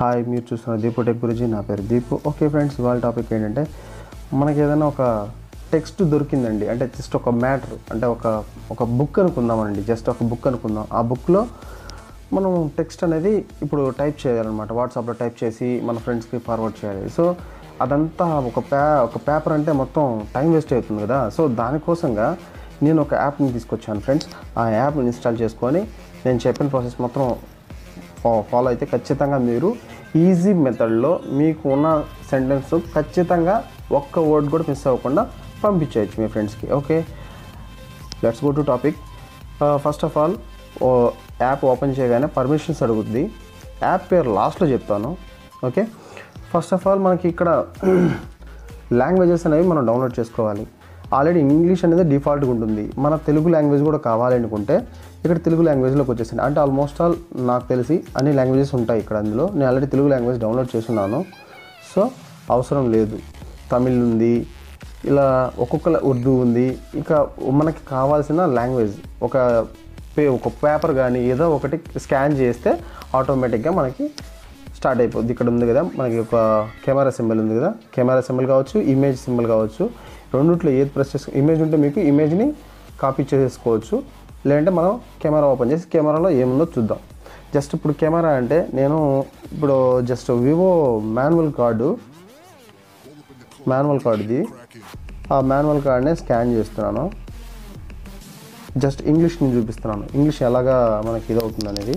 hi మీరు చూస్తున్న Deepu tech గురించి నా పేరు దీపు ఓకే ఫ్రెండ్స్ ఇవాళ టాపిక్ ఏంటంటే మనకి ఏదైనా ఒక టెక్స్ట్ దొరికిందండి అంటే జస్ట్ ఒక మ్యాటర్ అంటే ఒక ఒక బుక్ అనుకుందామండి జస్ట్ ఒక బుక్ అనుకుందాం ఆ బుక్లో మనం టెక్స్ట్ అనేది ఇప్పుడు టైప్ చేయాలన్నమాట వాట్సాప్లో టైప్ చేసి మన ఫ్రెండ్స్కి ఫార్వర్డ్ చేయాలి సో అదంతా ఒక ప్యా ఒక పేపర్ అంటే మొత్తం టైం వేస్ట్ అవుతుంది కదా సో దానికోసంగా నేను ఒక యాప్ని తీసుకొచ్చాను ఫ్రెండ్స్ ఆ యాప్ని ఇన్స్టాల్ చేసుకొని నేను చెప్పిన ప్రాసెస్ మొత్తం ఫా- ఫాలో అయితే ఖచ్చితంగా మీరు ఈజీ మెథడ్లో మీకు ఉన్న సెంటెన్స్ ఖచ్చితంగా ఒక్క వర్డ్ కూడా మిస్ అవ్వకుండా పంపించేయచ్చు మీ ఫ్రెండ్స్కి okay let's go to topic first of all app open చేయగానే పర్మిషన్స్ అడుగుతుంది యాప్ పేరు లాస్ట్లో చెప్తాను ఓకే ఫస్ట్ ఆఫ్ ఆల్ మనకి ఇక్కడ లాంగ్వేజెస్ అనేవి మనం డౌన్లోడ్ చేసుకోవాలి ఆల్రెడీ ఇంగ్లీష్ అనేది డిఫాల్ట్గా ఉంటుంది మన తెలుగు లాంగ్వేజ్ కూడా కావాలి అనుకుంటే ఇక్కడ తెలుగు లాంగ్వేజ్లోకి వచ్చేసింది అంటే ఆల్మోస్ట్ ఆల్ నాకు తెలిసి అన్ని లాంగ్వేజెస్ ఉంటాయి ఇక్కడ అందులో నేను ఆల్రెడీ తెలుగు లాంగ్వేజ్ డౌన్లోడ్ చేస్తున్నాను సో అవసరం లేదు తమిళ్ ఉంది ఇలా ఒక్కొక్క ఉర్దూ ఉంది ఇక మనకి కావాల్సిన లాంగ్వేజ్ ఒక పే ఒక పేపర్ కానీ ఏదో ఒకటి స్కాన్ చేస్తే ఆటోమేటిక్గా మనకి స్టార్ట్ అయిపోద్ది ఇక్కడ ఉంది కదా మనకి ఒక కెమెరా సింబల్ ఉంది కదా కెమెరా సింబల్ కావచ్చు ఇమేజ్ సింబల్ కావచ్చు రెండిట్లో ఏది ప్రెస్ చేసుకో ఇమేజ్ ఉంటే మీకు ఇమేజ్ని కాపీ చేసేసుకోవచ్చు లేదంటే మనం కెమెరా ఓపెన్ చేసి కెమెరాలో ఏముందో చూద్దాం జస్ట్ ఇప్పుడు కెమెరా అంటే నేను ఇప్పుడు just Vivo manual card manual card ఇది ఆ మాన్యువల్ కార్డ్ని స్కాన్ చేస్తున్నాను జస్ట్ ఇంగ్లీష్ని చూపిస్తున్నాను ఇంగ్లీష్ ఎలాగా మనకి ఇది అవుతుంది అనేది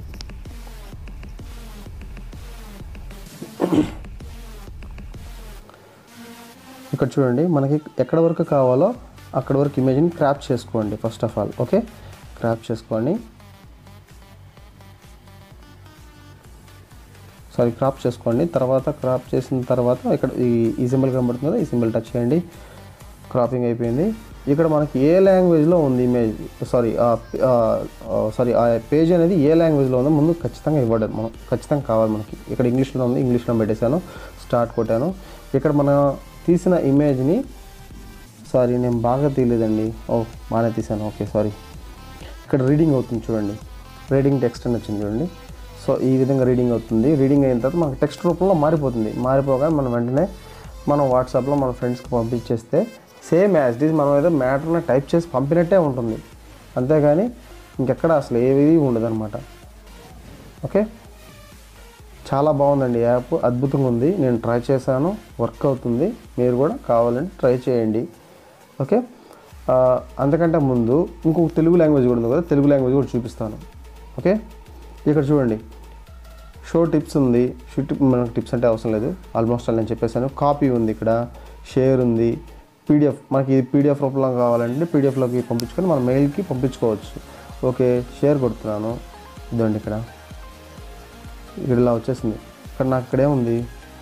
ఇక్కడ చూడండి మనకి ఎక్కడ వరకు కావాలో అక్కడ వరకు ఇమేజ్ని క్రాప్ చేసుకోండి first of all okay crop చేసుకోండి సారీ క్రాప్ చేసుకోండి తర్వాత క్రాప్ చేసిన తర్వాత ఇక్కడ ఈ ఈ సింబల్ కనబడుతుంది కదా ఈ సింబల్ టచ్ చేయండి క్రాపింగ్ అయిపోయింది ఇక్కడ మనకి ఏ లాంగ్వేజ్లో ఉంది ఇమేజ్ సారీ సారీ ఆ పేజ్ అనేది ఏ లాంగ్వేజ్లో ఉందో ముందు ఖచ్చితంగా ఇవ్వడం మనం ఖచ్చితంగా కావాలి మనకి ఇక్కడ ఇంగ్లీష్లో ఉంది ఇంగ్లీష్లో పెట్టేశాను స్టార్ట్ కొట్టాను ఇక్కడ మన తీసిన ఇమేజ్ని సారీ నేను బాగా తీయలేదండి ఓ బాగానే తీసాను ఓకే సారీ ఇక్కడ రీడింగ్ అవుతుంది చూడండి రీడింగ్ టెక్స్ట్ అని వచ్చింది చూడండి సో ఈ విధంగా రీడింగ్ అవుతుంది రీడింగ్ అయిన తర్వాత మనకి టెక్స్ట్ రూపంలో మారిపోతుంది మారిపోగానే మనం వెంటనే మనం వాట్సాప్లో మన ఫ్రెండ్స్కి పంపించేస్తే సేమ్ యాజ్ ఇట్ మనం ఏదో మ్యాటర్ని టైప్ చేసి పంపినట్టే ఉంటుంది అంతేగాని ఇంకెక్కడ అసలు ఏవి ఉండదన్నమాట ఓకే చాలా బాగుందండి యాప్ అద్భుతంగా ఉంది నేను ట్రై చేశాను వర్క్ అవుతుంది మీరు కూడా కావాలంటే ట్రై చేయండి ఓకే ఆ, అంతకంటే ముందు ఇంకొక తెలుగు లాంగ్వేజ్ కూడా ఉంది కదా తెలుగు లాంగ్వేజ్ కూడా చూపిస్తాను ఓకే ఇక్కడ చూడండి షో టిప్స్ ఉంది షో టిప్ మనకు టిప్స్ అంటే అవసరం లేదు ఆల్మోస్ట్ నేను చెప్పేసాను కాపీ ఉంది ఇక్కడ షేర్ ఉంది పీడిఎఫ్ మనకి ఇది పీడిఎఫ్ రూపంలో కావాలంటే పీడిఎఫ్లోకి పంపించుకొని మన మెయిల్కి పంపించుకోవచ్చు ఓకే షేర్ కొడుతున్నాను ఇదండి ఇక్కడ ఇక్కడ ఇలా వచ్చేసింది ఇక్కడ నాకు ఇక్కడే ఉంది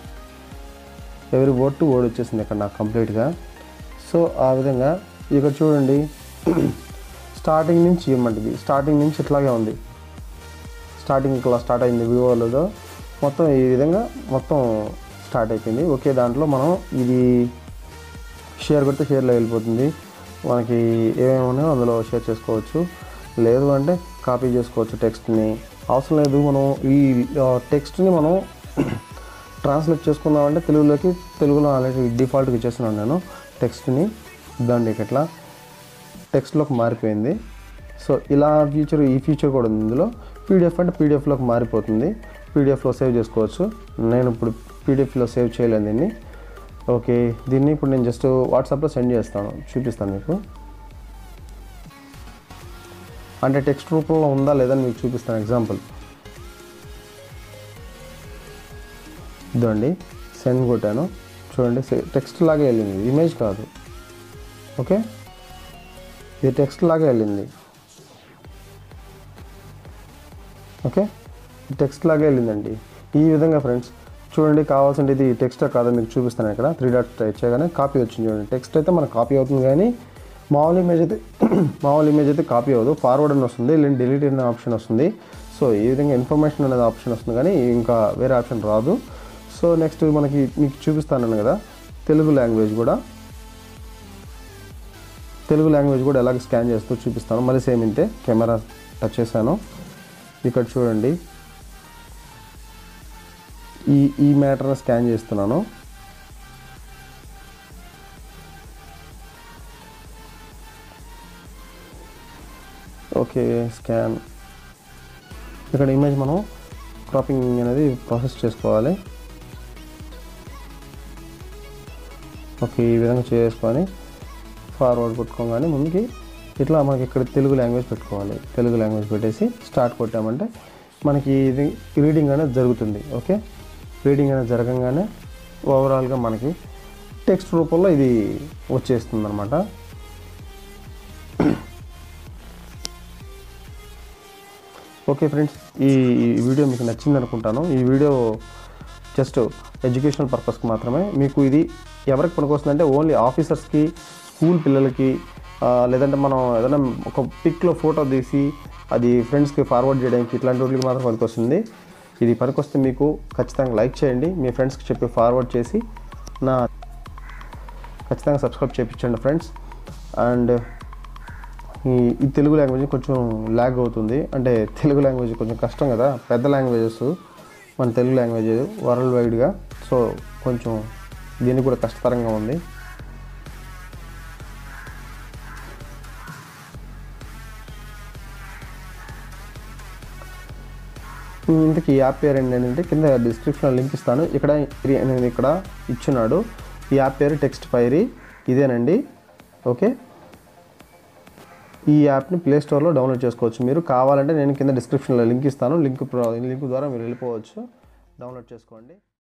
ఎవరి ఓట్ టు ఓడ్ వచ్చేసింది ఇక్కడ నాకు కంప్లీట్గా సో ఆ విధంగా ఇక్కడ చూడండి స్టార్టింగ్ నుంచి ఇవ్వమంటుంది స్టార్టింగ్ నుంచి ఇట్లాగే ఉంది స్టార్టింగ్ ఇట్లా స్టార్ట్ అయింది వివోలో మొత్తం ఈ విధంగా మొత్తం స్టార్ట్ అయిపోయింది ఒకే దాంట్లో మనం ఇది షేర్ కొడితే షేర్లో వెళ్ళిపోతుంది మనకి ఏమేమి ఉన్నాయో అందులో షేర్ చేసుకోవచ్చు లేదు అంటే కాపీ చేసుకోవచ్చు టెక్స్ట్ని అవసరం లేదు మనం ఈ టెక్స్ట్ని మనం ట్రాన్స్లేట్ చేసుకుందామంటే తెలుగులోకి తెలుగులో ఆల్రెడీ డిఫాల్ట్గా ఇచ్చేస్తున్నాను నేను టెక్స్ట్ని దాన్ని ఇట్లా టెక్స్ట్లోకి మారిపోయింది సో ఇలా ఫీచర్ ఈ ఫీచర్ కూడా ఉంది ఇందులో పీడిఎఫ్ అంటే పీడిఎఫ్లోకి మారిపోతుంది పీడిఎఫ్లో సేవ్ చేసుకోవచ్చు నేను ఇప్పుడు పీడిఎఫ్లో సేవ్ చేయలేను దీన్ని ఓకే దీన్ని ఇప్పుడు నేను జస్ట్ వాట్సాప్లో సెండ్ చేస్తాను చూపిస్తాను మీకు అంటే టెక్స్ట్ రూపంలో ఉందా లేదా అని మీకు చూపిస్తాను ఎగ్జాంపుల్ ఇదండి సెండ్ కొట్టాను చూడండి టెక్స్ట్ లాగే వెళ్ళింది ఇమేజ్ కాదు ఓకే ఇది టెక్స్ట్ లాగే వెళ్ళింది ఓకే టెక్స్ట్ లాగే వెళ్ళిందండి ఈ విధంగా ఫ్రెండ్స్ చూడండి కావాల్సింది ఇది టెక్స్ట్ కాదో మీకు చూపిస్తాను ఇక్కడ త్రీ డాట్ చేయగానే కాపీ వచ్చింది చూడండి టెక్స్ట్ అయితే మనకు కాపీ అవుతుంది కానీ మామూలు ఇమేజ్ అయితే మామూలు ఇమేజ్ అయితే కాపీ అవ్వదు ఫార్వర్డ్ అని వస్తుంది లేదంటే డిలీట్ అనే ఆప్షన్ వస్తుంది సో ఈ విధంగా ఇన్ఫర్మేషన్ అనేది ఆప్షన్ వస్తుంది కానీ ఇంకా వేరే ఆప్షన్ రాదు సో నెక్స్ట్ మనకి మీకు చూపిస్తాను కదా తెలుగు లాంగ్వేజ్ కూడా తెలుగు లాంగ్వేజ్ కూడా ఎలాగ స్కాన్ చేస్తూ చూపిస్తాను మళ్ళీ సేమ్ ఇంతే కెమెరా టచ్ చేశాను ఇక్కడ చూడండి ఈ ఈ మ్యాటర్ని స్కాన్ చేస్తున్నాను ఓకే స్కాన్ ఇక్కడ ఇమేజ్ మనం క్రాపింగ్ అనేది ప్రాసెస్ చేసుకోవాలి ఓకే ఈ విధంగా చేసుకొని ఫార్వర్డ్ కొట్టుకోగానే ముందుకి ఇట్లా మనకి ఇక్కడ తెలుగు లాంగ్వేజ్ పెట్టుకోవాలి తెలుగు లాంగ్వేజ్ పెట్టేసి స్టార్ట్ కొట్టామంటే మనకి ఇది రీడింగ్ అనేది జరుగుతుంది ఓకే రీడింగ్ అనేది జరగంగానే ఓవరాల్గా మనకి టెక్స్ట్ రూపంలో ఇది వచ్చేస్తుంది అనమాట ఓకే ఫ్రెండ్స్ ఈ ఈ వీడియో మీకు నచ్చింది అనుకుంటాను ఈ వీడియో జస్ట్ ఎడ్యుకేషనల్ పర్పస్కి మాత్రమే మీకు ఇది ఎవరికి పనికొస్తుందంటే ఓన్లీ ఆఫీసర్స్కి స్కూల్ పిల్లలకి ఆ, లేదంటే మనం ఏదైనా ఒక పిక్లో ఫోటో తీసి అది ఫ్రెండ్స్కి ఫార్వర్డ్ చేయడానికి ఇట్లాంటి వాటికి మాత్రం పనికొస్తుంది ఇది పనికొస్తే మీకు ఖచ్చితంగా లైక్ చేయండి మీ ఫ్రెండ్స్కి చెప్పి ఫార్వర్డ్ చేసి నా ఖచ్చితంగా సబ్స్క్రైబ్ చేయించండి ఫ్రెండ్స్ అండ్ ఈ ఈ తెలుగు లాంగ్వేజ్ కొంచెం ల్యాగ్ అవుతుంది అంటే తెలుగు లాంగ్వేజ్ కొంచెం కష్టం కదా పెద్ద లాంగ్వేజెస్ మన తెలుగు లాంగ్వేజ్ వరల్డ్ వైడ్గా సో కొంచెం దీనికి కూడా కష్టతరంగా ఉంది ఇంతకీ ఈ యాప్ పేరు ఏంటంటే కింద డిస్క్రిప్షన్లో లింక్ ఇస్తాను ఇక్కడ ఇది నేను ఇక్కడ ఇచ్చున్నాడు ఈ యాప్ పేరు టెక్స్ట్ ఫైరీ ఇదేనండి ఓకే ఈ యాప్ని ప్లే స్టోర్లో డౌన్లోడ్ చేసుకోవచ్చు మీరు కావాలంటే నేను కింద డిస్క్రిప్షన్లో లింక్ ఇస్తాను లింక్ లింక్ ద్వారా మీరు వెళ్ళిపోవచ్చు డౌన్లోడ్ చేసుకోండి